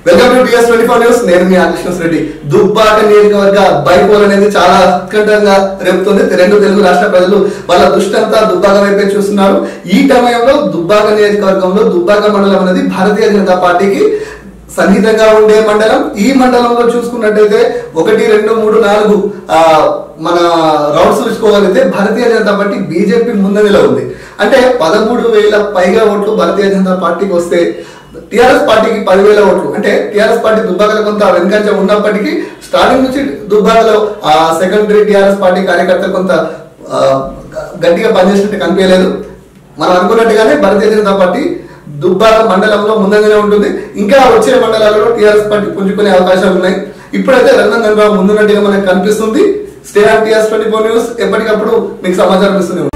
Welcome to TS twenty four news నేను మీ ఆకృష్ణ రెడ్డి దుబ్బాక నియోజకవర్గ బైపోల్ అనేది చాలా ఉత్కంఠంగా రేపుతుంది రెండు తెలుగు రాష్ట్ర ప్రజలు వాళ్ళ దృష్టి అంతా దుబ్బాక వైపే చూస్తున్నారు ఈ సమయంలో దుబ్బాక నియోజకవర్గంలో దుబ్బాక మండలం అనేది భారతీయ జనతా పార్టీకి సన్నిహితంగా ఉండే మండలం ఈ మండలంలో చూసుకున్నట్టయితే ఒకటి రెండు మూడు నాలుగు ఆ, మన రౌండ్స్ చూసుకోగలిగితే భారతీయ జనతా పార్టీ బీజేపీ ముందంజలో ఉంది అంటే పదమూడు వేల పైగా ఓట్లు భారతీయ జనతా పార్టీకి వస్తే టిఆర్ఎస్ పార్టీకి పదివేల ఓట్లు అంటే టిఆర్ఎస్ పార్టీ దుబ్బాకలో కొంత వెనుకంజ ఉన్నప్పటికీ స్టార్టింగ్ నుంచి దుబ్బాకలో ఆ సెకండరీ టిఆర్ఎస్ పార్టీ కార్యకర్తలు కొంత ఆ, గట్టిగా పనిచేసినట్టు కనిపించలేదు మనం అనుకున్నట్టుగానే భారతీయ జనతా పార్టీ దుబ్బాక మండలంలో ముందంజనే ఉంటుంది ఇంకా వచ్చే మండలాలలో టీఆర్ఎస్ పార్టీ పుంజుకునే అవకాశాలు ఉన్నాయి ఇప్పుడైతే రంగం ముందున్నట్టుగా మనకు కనిపిస్తుంది stay on TRS twenty four news ఎప్పటికప్పుడు మీకు సమాచారం ఇస్తూనే ఉంటుంది.